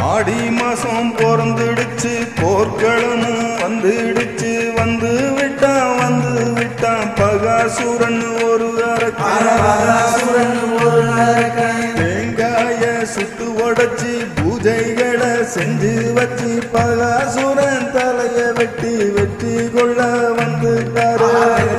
ஆடி மாசம் பிறந்துடுச்சு போர்க்களமும் வந்துடுச்சு வந்து விட்டான் வந்து விட்டான் பகாசுரன் ஒரு அரக்கன் தேங்காய சுட்டு உடைச்சி பூஜைகளை செஞ்சு வச்சு பகாசுரன் தலைய வெட்டி வெற்றி கொள்ள வந்துட்டாரு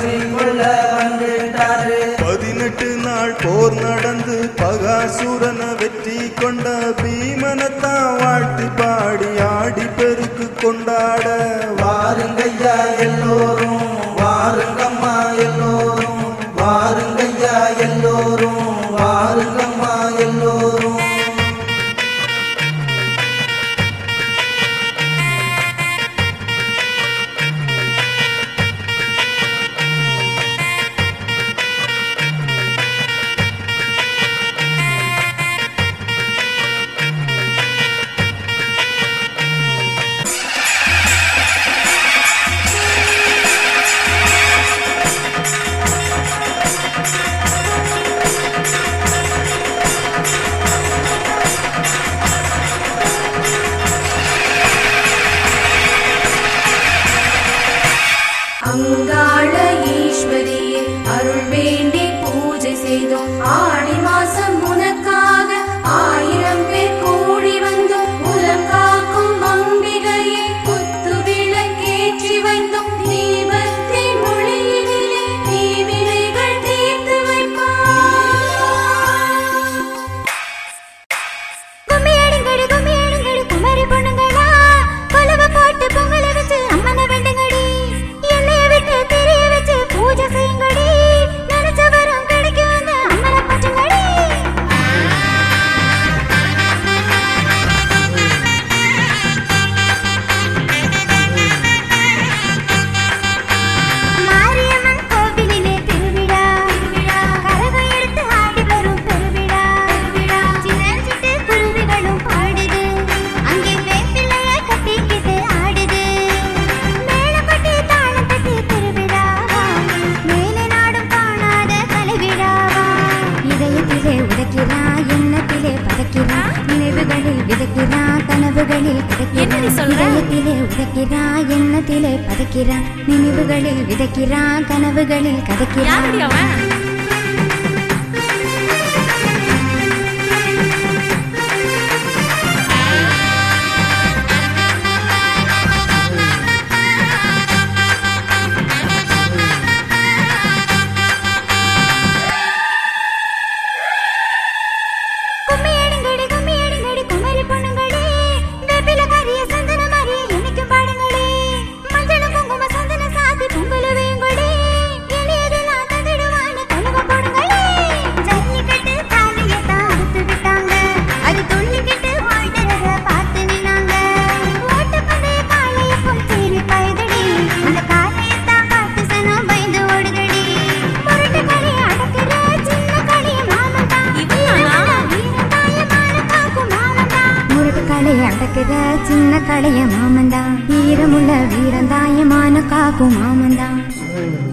பதினெட்டு நாள் போர் நடந்து பகாசுரனை வெற்றி கொண்ட பீமனத்தான் வாழ்த்தி பாடி ஆடி பெருக்கு கொண்டாட வாருங்கய்யா எல்லோரும் வாருங்கம்மா எல்லோரும் வாருங்கய்யா எல்லோரும் வாருங்கம்மா எல்லோரும் அங்காள ஈஸ்வரியே அருள் வேண்டி பூஜை செய்தோம் ஆடி மாசம் உனக்காக ஆயிரம் பேர் கூடி வந்தோம் உலம் காக்கும் அம்பிகையே குத்து விளக்கேற்றி வைத்தோம் தீபத்தின் ஒளியினிலே தீவினைகள் தீர்த்து வைப்பார் கும்மியடிங்கடி கும்மியடிங்கடி குமரி பொண்ணுங்களா கொலுவ போட்டு பொங்கல வச்சு அம்மனை வேண்டுங்கடி எண்ணெய விட்டு தெரிய வச்சு பூஜை செய்யுங்கடி நினைச்ச வரம் கிடைக்கும் அந்த அம்மனை பற்றுங்கடி மாரியம்மன் கோவிலிலே திருவிழா கரகம் எடுத்து ஆடி வரும் பெருவிழா சின்ன சிட்டு குருவிகளும் பாடுது அங்கே வேப்பிலைய கட்டிக்கிட்டு ஆடுது மேளம் கொட்டி தாளம் தட்டி திருவிழாவா மேலே நாடும் காணாத கலைவிழாவா இதயத்திலே உதைக்கிறா எண்ணத்திலே பதைக்கிறா நினைவுகளில் விதைக்கிறா கனவுகளில் கிடைக்கிறா இதயத்திலே உதைக்கிறா எண்ணத்திலே பதைக்கிறா நினைவுகளில் விதைக்கிறா கனவுகளில் கதைக்கிறா கும்மியடிங்கடி கும்மியடிங்கடி குமரி பொண்ணுங்களே வேப்பில கரிய சந்தன மாதிரி என்னைக்கும் பாடுங்களே மஞ்சள் குங்கும சந்தன சாத்தி பொங்கல் வேங்குடி எளியதெல்லாம் தந்திடுவான்னு தொழுவ போடுங்களே ஜல்லிக்கட்டு காலையை தான் அறுத்து விட்டாங்க அது துள்ளிக்கிட்டு வாழ்கிறத பார்த்து நின்னாங்க ஓட்டு பந்தய காலையை போல் சீறி பாயுதடி அந்த காலையை தான் பார்த்து சனம் பயந்து ஓடுதடி முரட்டு களி அடக்குற சின்ன களி மாமன் தான் முருட்டு கலைய அடக்குற சின்ன கலைய மாமந்தா வீரமுள்ள வீரந்தாயமான காக்கும் மாமந்தா